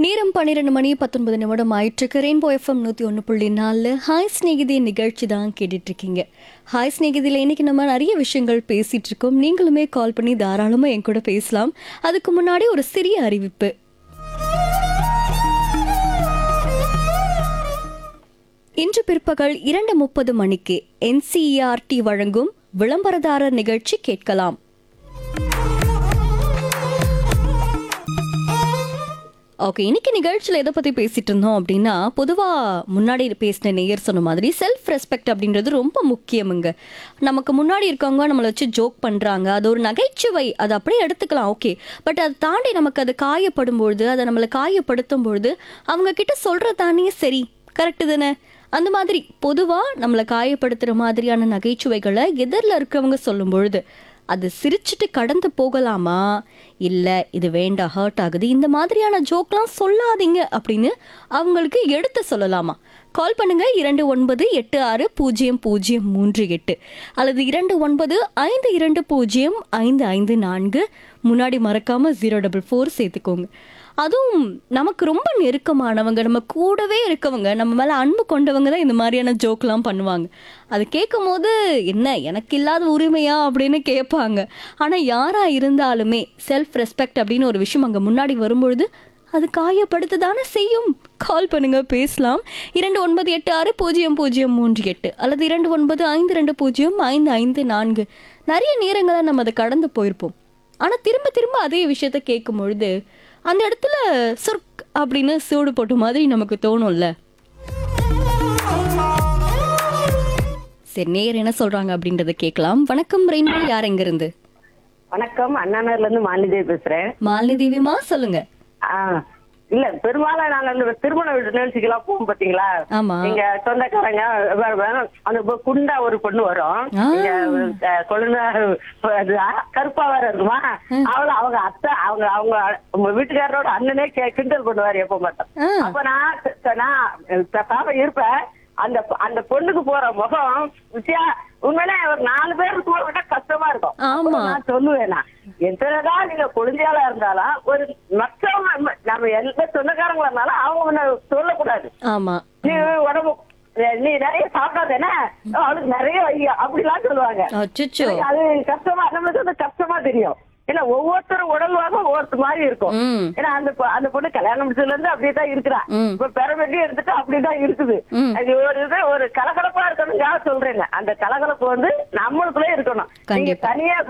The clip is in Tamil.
நேரம் பன்னிரெண்டு மணி பத்தொன்பது நிமிடம் ஆயிட்டிருக்கு ரெயின்போ எஃப்எம் நூற்றி ஒன்று புள்ளி நாலு ஹாய் ஸ்நேகிதி நிகழ்ச்சி தான் கேட்டுட்டு இருக்கீங்க ஹாய் ஸ்நேகிதியில் இன்னைக்கு நம்ம நிறைய விஷயங்கள் பேசிட்டு இருக்கோம் நீங்களுமே கால் பண்ணி தாராளமாக என் கூட பேசலாம் அதுக்கு முன்னாடி ஒரு சிறிய அறிவிப்பு இன்று பிற்பகல் இரண்டு முப்பது மணிக்கு என்சிஇஆர்டி வழங்கும் விளம்பரதாரர் நிகழ்ச்சி கேட்கலாம் ஓகே இன்னைக்கு நிகழ்ச்சியில் எதை பற்றி பேசிட்டு இருந்தோம் அப்படின்னா பொதுவாக முன்னாடி பேசின நேயர் சொன்ன மாதிரி செல்ஃப் ரெஸ்பெக்ட் அப்படின்றது ரொம்ப முக்கியமுங்க நமக்கு முன்னாடி இருக்கவங்க நம்மளை வச்சு ஜோக் பண்ணுறாங்க அது ஒரு நகைச்சுவை அதை அப்படியே எடுத்துக்கலாம் ஓகே பட் அதை தாண்டி நமக்கு அது காயப்படும் பொழுது அதை நம்மளை காயப்படுத்தும் பொழுது அவங்க கிட்ட சொல்கிறது தானே சரி கரெக்டு தானே அந்த மாதிரி பொதுவாக நம்மளை காயப்படுத்துகிற மாதிரியான நகைச்சுவைகளை எதிரில் இருக்கிறவங்க சொல்லும் பொழுது அது சிரிச்சிட்டு கடந்து போகலாமா இல்லை இது வேண்டாம் ஹர்ட் ஆகுது இந்த மாதிரியான ஜோக்லாம் சொல்லாதீங்க அப்படின்னு அவங்களுக்கு எடுத்து சொல்லலாமா கால் பண்ணுங்க இரண்டு ஒன்பது எட்டு ஆறு பூஜ்ஜியம் பூஜ்ஜியம் மூன்று எட்டு அல்லது இரண்டு ஒன்பது ஐந்து இரண்டு பூஜ்ஜியம் ஐந்து ஐந்து நான்கு முன்னாடி மறக்காம ஜீரோ டபுள் ஃபோர் சேர்த்துக்கோங்க அதுவும் நமக்கு ரொம்ப நெருக்கமானவங்க நம்ம கூடவே இருக்கவங்க நம்ம மேலே அன்பு கொண்டவங்க தான் இந்த மாதிரியான ஜோக்லாம் பண்ணுவாங்க அது கேட்கும் போது என்ன எனக்கு இல்லாத உரிமையா அப்படின்னு கேட்பாங்க ஆனால் யாராக இருந்தாலுமே செல்ஃப் ரெஸ்பெக்ட் அப்படின்னு ஒரு விஷயம் அங்கே முன்னாடி வரும்பொழுது அது காயப்படுத்த தானே செய்யும் கால் பண்ணுங்க பேசலாம் இரண்டு ஒன்பது எட்டு ஆறு பூஜ்ஜியம் பூஜ்ஜியம் மூன்று எட்டு அல்லது இரண்டு ஒன்பது ஐந்து ரெண்டு பூஜ்ஜியம் ஐந்து ஐந்து நான்கு நிறைய நேரங்களை நம்ம அதை கடந்து போயிருப்போம் ஆனால் திரும்ப திரும்ப அதே விஷயத்த கேட்கும் பொழுது அந்த இடத்துல சுர்க் அப்படின்னு சூடு போட்ட மாதிரி நமக்கு தோணும்ல சரி நேர் என்ன சொல்றாங்க அப்படின்றத கேட்கலாம் வணக்கம் ரெயின்போ யார் எங்க இருந்து வணக்கம் அண்ணாநகர்ல இருந்து மாலிதேவி பேசுறேன் மாலினி தேவிமா சொல்லுங்க ஆ, இல்ல பெரும்பாலும் நாங்க இந்த திருமண வீட்டு நிகழ்ச்சிக்கெல்லாம் போவோம் பாத்தீங்களா ஆமா எங்க சொந்தக்காரங்க வே- வே- அந்த பொ- குண்டா ஒரு பொண்ணு வரும் ஆ. எங்க அஹ், கொழுந்தனார் அது, ஆ, கருப்பா வேற இருக்குமா அவள அவங்க அத்தை அவங்க அவங்க உங்க வீட்டுக்காரரோட அண்ணனே கே- கிண்டல் பண்ணுவாரு எப்ப மாட்டோம் ஆ. அப்ப நான் த- நான் பேசாம இருப்பேன் அந்த பொ- அந்த பொண்ணுக்கு போற முகம் வித்தியா உண்மையிலே ஒரு நாலு பேர் இருக்கும் விட கஷ்டமா இருக்கும் ஆமா. அப்ப நான் சொல்லுவேன் நான் எத்தனைதான் நீங்க குழந்தையாளா இருந்தாலும் ஒரு மற்றவங்க நம்ம எந்த சொந்தக்காரங்களா இருந்தாலும் அவங்க உன்னை சொல்லக்கூடாது ஆமா நீ உடம்பு நீ நிறைய சாப்பிடாதேனா அவளுக்கு நிறைய வையா அப்படிலாம் சொல்லுவாங்க அச்சோ எனக்கு அது கஷ்டமா நம்மளுக்கு வந்து கஷ்டமா தெரியும் ஏன்னா ஒவ்வொருத்தரும் உடல் வாகம் ஒவ்வொருத்தர் மாதிரி இருக்கும் ம் ஏன்னா அந்த பொ- அந்த பொண்ணு கல்யாணம் முடிச்சதுல இருந்து அப்படியே தான் இருக்கிறா ம். இப்ப பெறமெட்டி எடுத்துட்டு அப்படிதான் இருக்குது ம். அது ஒரு இது ஒரு கலகலப்பா இருக்கணும்னு சொல்றேன் அந்த கலகலப்பு வந்து நம்மளுக்குள்ளே இருக்கணும் நீங்க கண்டிப்பா. தனியா